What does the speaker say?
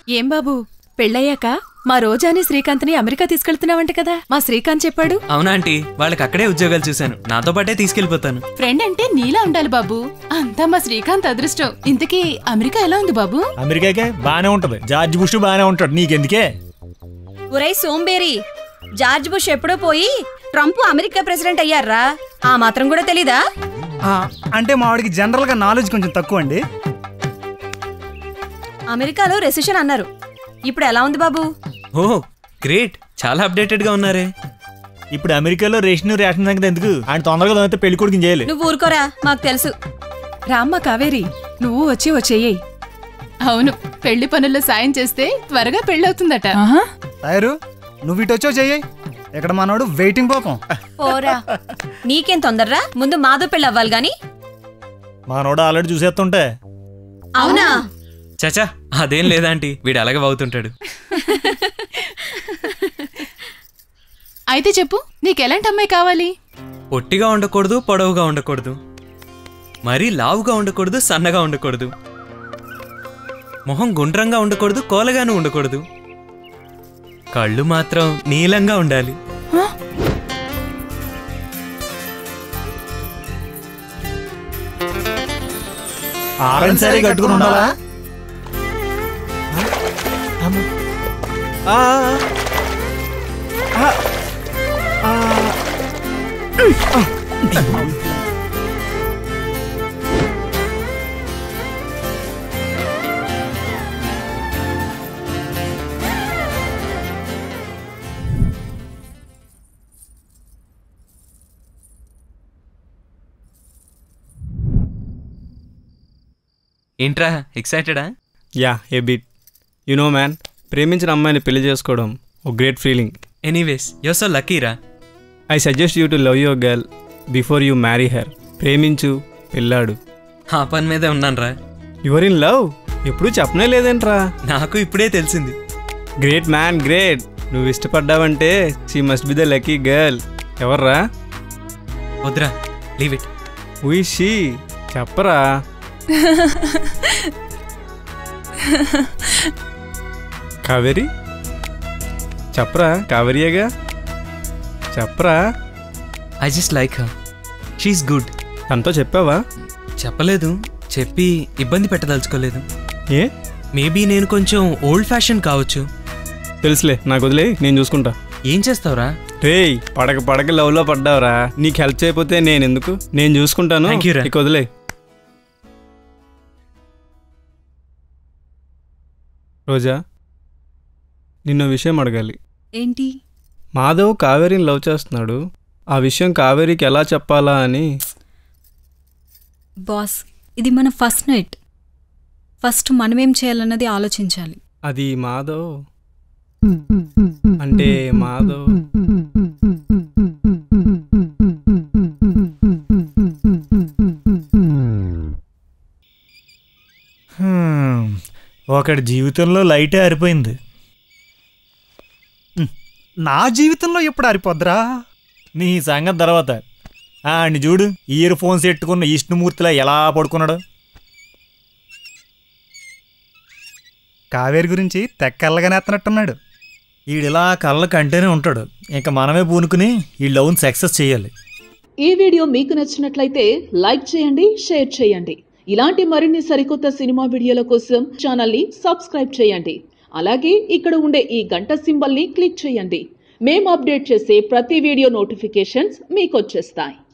ఏం బాబు పెళ్ళయ్యాక మా రోజాని శ్రీకాంత్ని అమెరికా తీసుకెళ్తున్నావంట కదా మా శ్రీకాంత్ చెప్పాడు అవునా ఆంటీ వాళ్ళకి అక్కడే ఉద్యోగాలు చూశాను నాతో పాటే తీసుకెళ్లిపోతాను ఫ్రెండ్ అంటే నీలా ఉండాలి బాబు అంతా మా శ్రీకాంత్ అదృష్టం ఇంతకీ అమెరికా ఎలా ఉంది బాబు అమెరికాకే బానే ఉంటది జార్జ్ బుష్ బానే ఉంటాడు నీకెందుకే ఒరై సోంబేరి జార్జ్ బుష్ ఎప్పుడో పోయి ట్రంప్ అమెరికా ప్రెసిడెంట్ అయ్యారా ఆ మాత్రం కూడా తెలీదా ఆ, అంటే మా వాడికి జనరల్ గా నాలెడ్జ్ కొంచెం తక్కువ అండి అమెరికాలో రెసిషన్ అన్నారు ఇప్పుడు ఎలా ఉంది బాబు ఓ గ్రేట్ చాలా అప్డేటెడ్ గా ఉన్నారే ఇప్పుడు అమెరికాలో రేషన్ రేషన్ సంగతి ఎందుకు ఆయన తొందరగా తొందరగా పెళ్లి కొడుకుని చేయాలి నువ్వు ఊరుకోరా మాకు తెలుసు రామ్మ కావేరి నువ్వు వచ్చి వచ్చేయ్యి అవును పెళ్లి పనుల్లో సాయం చేస్తే త్వరగా పెళ్ళవుతుందట టైరు నువ్వు ఇటు వచ్చావు చెయ్యి ఇక్కడ మనోడు వెయిటింగ్ పాపం పోరా నీకేం తొందర్రా ముందు మాధవ్ పెళ్ళి అవ్వాలి గాని మానోడు ఆల్రెడీ చూసేస్తుంటే అవునా చచా అదేం లేదాంటీ వీడు అలాగే అవుతుంటాడు అయితే చెప్పు నీకెలాంటి అమ్మాయి కావాలి పొట్టిగా ఉండకూడదు పొడవుగా ఉండకూడదు మరీ లావుగా ఉండకూడదు సన్నగా ఉండకూడదు మొహం గుండ్రంగా ఉండకూడదు కోలగాను ఉండకూడదు కళ్ళు మాత్రం నీలంగా ఉండాలి ఆరెంజ్ సారీ కట్టుకుని ఉండాలా ఆ, ఆ, ఆ, ఏంట్రా ఎక్సైటెడా yeah a bit you know man ప్రేమించిన అమ్మాయిని పెళ్లి చేసుకోవడం ఒక great feeling anyways yo so లక్కీరా I suggest you to love your girl before you marry her ప్రేమించు పెళ్ళాడు ఆ పని మీదే ఉన్నానురా యువర్ ఇన్ లవ్ ఎప్పుడూ చెప్పనే లేదేంట్రా నాకు ఇప్పుడే తెలిసింది గ్రేట్ మ్యాన్ గ్రేట్ నువ్వు ఇష్టపడ్డావంటే she must be the lucky girl ఎవర్రా వద్దురా లీవ్ ఇట్ ఉయ్ షీ చెప్పరా కావేరి చెప్పరా కావేరియగా చెప్పరా I just like her she is good తనతో చెప్పావా చెప్పలేదు చెప్పి ఇబ్బంది పెట్టదలుచుకోలేదు ఏ మేబీ నేను కొంచెం ఓల్డ్ ఫ్యాషన్ కావచ్చు తెలుసులే నాకు వదిలే నేను చూసుకుంటా ఏం చేస్తావురా రేయ్ పడక పడక లవ్లో పడ్డావురా నీకు హెల్ప్ చేయకపోతే నేను ఎందుకు నేను చూసుకుంటాను Thank you రా. నీకు వదిలే రోజా నిన్న విషయం అడగాలి ఏంటి మాధవ్ కావేరిని లవ్ చేస్తున్నాడు ఆ విషయం కావేరికి ఎలా చెప్పాలా అని బాస్ ఇది మన ఫస్ట్ నైట్ ఫస్ట్ మనమేం చేయాలన్నది ఆలోచించాలి అది మాధవ్ అంటే మాధవ్ హ్మ్. ఒకడి జీవితంలో లైటే ఆరిపోయింది నా జీవితంలో ఎప్పుడు ఆరిపోద్రా నీ సంగతి తర్వాత ఆడిని చూడు ఇయర్ ఫోన్స్ పెట్టుకున్న విష్ణుమూర్తిలా ఎలా పడుకున్నాడు కావేరి గురించి తెక్కల్లగానే ఎత్తనట్టున్నాడు ఈడిలా కళ్ళ కంటేనే ఉంటాడు ఇంకా మనమే పూనుకుని ఈ లవ్ని సక్సెస్ చేయాలి ఈ వీడియో మీకు నచ్చినట్లయితే లైక్ చేయండి షేర్ చేయండి ఇలాంటి మరిన్ని సరికొత్త సినిమా వీడియోల కోసం ఛానల్ని సబ్స్క్రైబ్ చేయండి అలాగే ఇక్కడ ఉండే ఈ గంట సింబల్ని క్లిక్ చేయండి మేము అప్డేట్ చేసే ప్రతి వీడియో నోటిఫికేషన్స్ మీకు వచ్చేస్తాయి